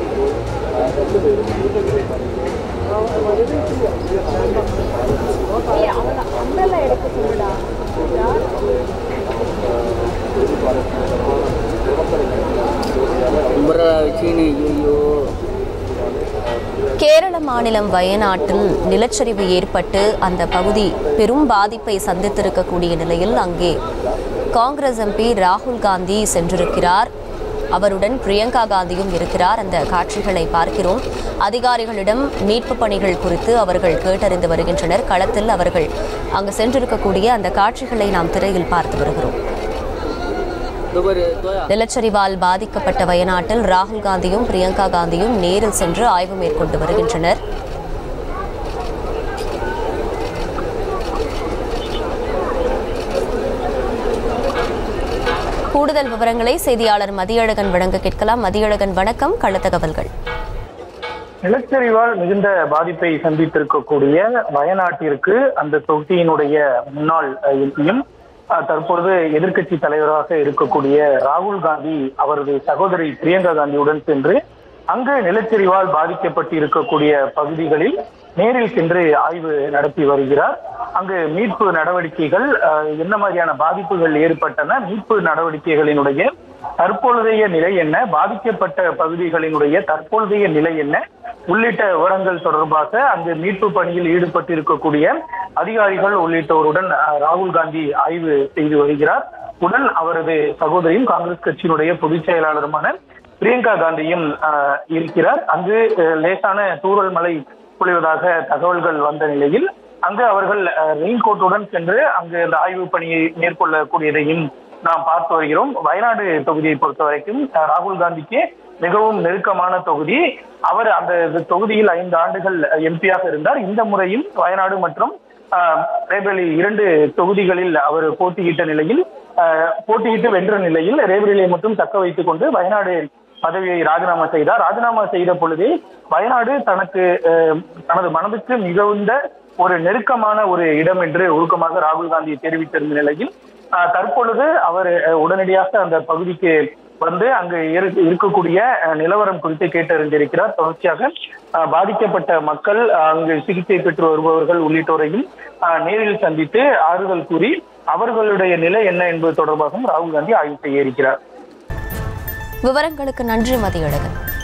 கும்பரா வச்சுன்னு ஐயோ கேரள மாநிலம் வயநாட்டில் நிலச்சரிவு ஏற்பட்டு அந்த பகுதி பெரும் பாதிப்பை சந்தித்திருக்கக்கூடிய நிலையில் அங்கே காங்கிரஸ் எம்பி ராகுல் காந்தி சென்றிருக்கிறார் அவருடன் பிரியங்கா காந்தியும் இருக்கிறார் அந்த காட்சிகளை பார்க்கிறோம் அதிகாரிகளிடம் மீட்பு பணிகள் குறித்து அவர்கள் கேட்டறிந்து வருகின்றனர் களத்தில் அவர்கள் அங்கு சென்றிருக்கக்கூடிய அந்த காட்சிகளை நாம் திரையில் பார்த்து வருகிறோம் இதோ பாரு தோயா நிலச்சரிவால் பாதிக்கப்பட்ட வயநாட்டில் ராகுல் காந்தியும் பிரியங்கா காந்தியும் நேரில் சென்று ஆய்வு மேற்கொண்டு வருகின்றனர் கூடுதல் விவரங்களை செய்தியாளர் மதியழகன் வழங்க கேட்கலாம் மதியழகன் வணக்கம் கள தகவல்கள் நிலச்சரிவால் மிகுந்த பாதிப்பை சந்தித்திருக்கக்கூடிய வயநாட்டிற்கு அந்த தொகுதியினுடைய முன்னாள் எம்பியும் தற்பொழுது எதிர்க்கட்சி தலைவராக இருக்கக்கூடிய ராகுல் காந்தி அவரது சகோதரி பிரியங்கா காந்தியுடன் சென்று அங்கு நிலச்சரிவால் பாதிக்கப்பட்டு இருக்கக்கூடிய பகுதிகளில் நேரில் சென்று ஆய்வு நடத்தி வருகிறார் அங்கு மீட்பு நடவடிக்கைகள் அஹ், என்ன மாதிரியான பாதிப்புகள் ஏற்பட்டன மீட்பு நடவடிக்கைகளினுடைய தற்பொழுதைய நிலை என்ன பாதிக்கப்பட்ட பகுதிகளினுடைய தற்பொழுதைய நிலை என்ன உள்ளிட்ட விவரங்கள் தொடர்பாக அங்கு மீட்பு பணியில் ஈடுபட்டிருக்கக்கூடிய அதிகாரிகள் உள்ளிட்டோருடன் அஹ், ராகுல் காந்தி ஆய்வு செய்து வருகிறார் உடன் அவரது சகோதரியும் காங்கிரஸ் கட்சியினுடைய பொதுச் செயலாளருமான பிரியங்கா காந்தியும் அஹ், இருக்கிறார் அங்கு அஹ், லேசான தூறல் மழை பொழிவதாக தகவல்கள் வந்த நிலையில் அங்கு அவர்கள் ரெயின் கோட்டுடன் சென்று அங்கு அந்த ஆய்வு பணியை மேற்கொள்ளக்கூடியதையும் நாம் பார்த்து வருகிறோம் வயநாடு தொகுதியை பொறுத்த வரைக்கும் அஹ், ராகுல் காந்திக்கு மிகவும் நெருக்கமான தொகுதி அவர் அந்த தொகுதியில் ஐந்து ஆண்டுகள் எம்பியாக இருந்தார் இந்த முறையும் வயநாடு மற்றும் ஆஹ், ரேபரேலி இரண்டு தொகுதிகளில் அவர் போட்டியிட்ட நிலையில் ஆஹ், போட்டியிட்டு வென்ற நிலையில் ரேபரேலியை மட்டும் தக்க வைத்துக் கொண்டு வயநாடு பதவியை ராஜினாமா செய்தார் ராஜினாமா செய்த பொழுதே வயநாடு தனக்கு ஆஹ், தனது மனதுக்கு மிகுந்த ஒரு நெருக்கமான ஒரு இடம் என்று உருக்கமாக ராகுல் காந்தி தெரிவித்திருந்த நிலையில் ஆஹ், தற்பொழுது அவர் ஆஹ், உடனடியாக அந்த பகுதிக்கு வந்து அங்கு இரு- இருக்கக்கூடிய அஹ், நிலவரம் குறித்து கேட்டறிந்திருக்கிறார் தொடர்ச்சியாக அஹ், பாதிக்கப்பட்ட மக்கள் அஹ், அங்கு சிகிச்சை பெற்று வருபவர்கள் உள்ளிட்டோரையும் அஹ், நேரில் சந்தித்து ஆறுதல் கூறி அவர்களுடைய நிலை என்ன என்பது தொடர்பாகவும் ராகுல் காந்தி ஆய்வு செய்ய இருக்கிறார் விவரங்களுக்கு நன்றி மதியழகன்